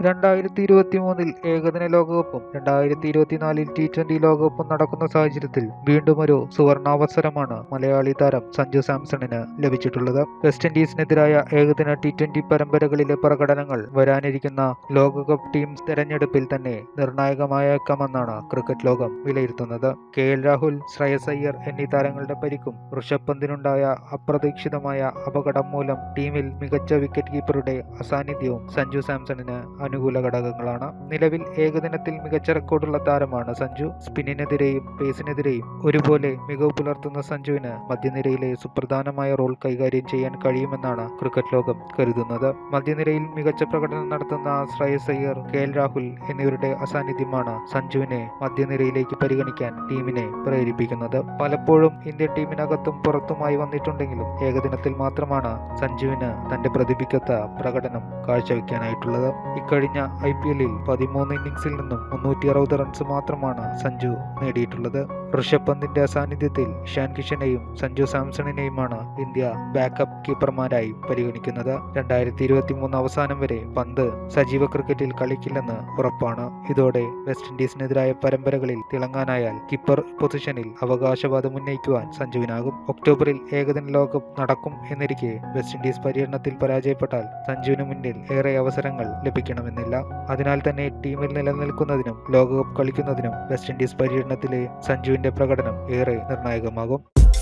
രണ്ടായിരത്തി ഇരുപത്തി മൂന്നിൽ ഏകദിന ലോകകപ്പും രണ്ടായിരത്തി ഇരുപത്തിനാലിൽ ടി ട്വന്റി ലോകകപ്പും നടക്കുന്ന സാഹചര്യത്തിൽ വീണ്ടും ഒരു സുവർണാവസരമാണ് മലയാളി താരം സഞ്ജു സാംസണിന് ലഭിച്ചിട്ടുള്ളത് വെസ്റ്റ് ഇൻഡീസിനെതിരായ ഏകദിന ടി ട്വന്റി പരമ്പരകളിലെ പ്രകടനങ്ങൾ വരാനിരിക്കുന്ന ലോകകപ്പ് ടീം തെരഞ്ഞെടുപ്പിൽ തന്നെ നിർണായകമായേക്കാമെന്നാണ് ക്രിക്കറ്റ് ലോകം വിലയിരുത്തുന്നത് കെ എൽ രാഹുൽ ശ്രേയസ് അയ്യർ എന്നീ താരങ്ങളുടെ പരിക്കും ഋഷഭ് പന്തിനുണ്ടായ അപ്രതീക്ഷിതമായ അപകടം മൂലം ടീമിൽ മികച്ച വിക്കറ്റ് കീപ്പറുടെ അസാന്നിധ്യവും സഞ്ജു സാംസണിന് അനുകൂല ഘടകങ്ങളാണ് നിലവിൽ ഏകദിനത്തിൽ മികച്ച റെക്കോർഡുള്ള താരമാണ് സഞ്ജു സ്പിന്നിനെതിരെയും പേസിനെതിരെയും ഒരുപോലെ മികവ് പുലർത്തുന്ന സഞ്ജുവിന് മധ്യനിരയിലെ സുപ്രധാനമായ റോൾ കൈകാര്യം ചെയ്യാൻ കഴിയുമെന്നാണ് ക്രിക്കറ്റ് ലോകം കരുതുന്നത് മധ്യനിരയിൽ മികച്ച പ്രകടനം നടത്തുന്ന ശ്രേയസ് അയ്യർ കെ എൽ രാഹുൽ എന്നിവരുടെ അസാന്നിധ്യമാണ് സഞ്ജുവിനെ മധ്യനിരയിലേക്ക് പരിഗണിക്കാൻ ടീമിനെ പ്രേരിപ്പിക്കുന്നത് പലപ്പോഴും ഇന്ത്യൻ ടീമിനകത്തും പുറത്തുമായി വന്നിട്ടുണ്ടെങ്കിലും ഏകദിനത്തിൽ മാത്രമാണ് സഞ്ജുവിന് തന്റെ പ്രതിപിക്കത്ത പ്രകടനം കാഴ്ചവെക്കാനായിട്ടുള്ളത് ഇക്കഴിഞ്ഞ ഐ പി എല്ലിൽ പതിമൂന്ന് ഇന്നിംഗ്സിൽ നിന്നും മുന്നൂറ്റി അറുപത് റൺസ് മാത്രമാണ് സഞ്ജു നേടിയിട്ടുള്ളത് ഋഷഭ് പന്തിന്റെ അസാന്നിധ്യത്തിൽ ഇഷാൻ കിഷനെയും സഞ്ജു സാംസണിനെയുമാണ് ഇന്ത്യ ബാക്കപ്പ് കീപ്പർമാരായി പരിഗണിക്കുന്നത് രണ്ടായിരത്തി ഇരുപത്തി മൂന്ന് അവസാനം വരെ പന്ത് സജീവ ക്രിക്കറ്റിൽ കളിക്കില്ലെന്ന് ഉറപ്പാണ് ഇതോടെ വെസ്റ്റ് ഇൻഡീസിനെതിരായ പരമ്പരകളിൽ തിളങ്ങാനായാൽ കിപ്പർ പൊസിഷനിൽ അവകാശവാദം ഉന്നയിക്കുവാൻ സഞ്ജുവിനാകും ഒക്ടോബറിൽ ഏകദിന ലോകകപ്പ് നടക്കും എന്നിരിക്കെ വെസ്റ്റ് ഇൻഡീസ് പര്യടനത്തിൽ പരാജയപ്പെട്ടാൽ സഞ്ജുവിന് മുന്നിൽ ഏറെ അവസരങ്ങൾ ലഭിക്കണമെന്നില്ല അതിനാൽ തന്നെ ടീമിൽ നിലനിൽക്കുന്നതിനും ലോകകപ്പ് കളിക്കുന്നതിനും വെസ്റ്റ് ഇൻഡീസ് പര്യടനത്തിലെ സഞ്ജുവിന്റെ പ്രകടനം ഏറെ നിർണായകമാകും